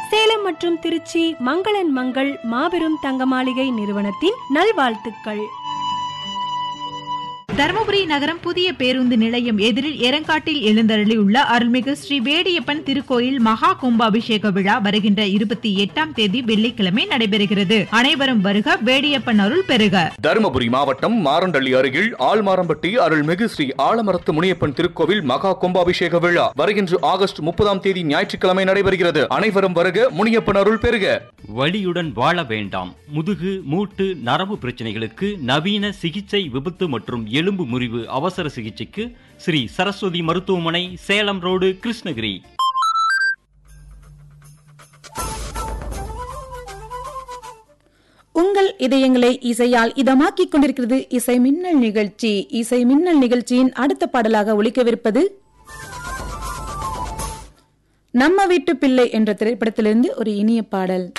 சேலம் மற்றும் திருச்சி மங்களன் மங்கள் மாபெரும் தங்க மாளிகை நிறுவனத்தின் நல்வாழ்த்துக்கள் தருமபுரி நகரம் புதிய பேருந்து நிலையம் எதிரில் எரங்காட்டில் எழுந்தருளியுள்ள அருள்மிகு ஸ்ரீ வேடியப்பன் திருக்கோயில் மகா கும்பாபிஷேக விழா வருகின்ற இருபத்தி எட்டாம் தேதி வெள்ளிக்கிழமை நடைபெறுகிறது அனைவரும் வருக வேடியப்பன் அருள் பெறுக தருமபுரி மாவட்டம் மாரண்டள்ளி அருகில் ஆழ்மாரம்பட்டி அருள்மிகு ஸ்ரீ ஆலமரத்து முனியப்பன் திருக்கோவில் மகா கும்பாபிஷேக விழா வருகின்ற ஆகஸ்ட் முப்பதாம் தேதி ஞாயிற்றுக்கிழமை நடைபெறுகிறது அனைவரும் வருக முனியப்பன் அருள் பெறுக வலியுடன் வாழ வேண்டாம் முதுகு மூட்டு நரம்பு பிரச்சனைகளுக்கு நவீன சிகிச்சை விபத்து மற்றும் எலும்பு முறிவு அவசர சிகிச்சைக்கு ஸ்ரீ சரஸ்வதி மருத்துவமனை சேலம் ரோடு கிருஷ்ணகிரி உங்கள் இதயங்களை இசையால் இதமாக்கிக் கொண்டிருக்கிறது இசை மின்னல் நிகழ்ச்சி இசை மின்னல் நிகழ்ச்சியின் அடுத்த பாடலாக ஒலிக்கவிருப்பது நம்ம வீட்டு பிள்ளை என்ற திரைப்படத்திலிருந்து ஒரு இனிய பாடல்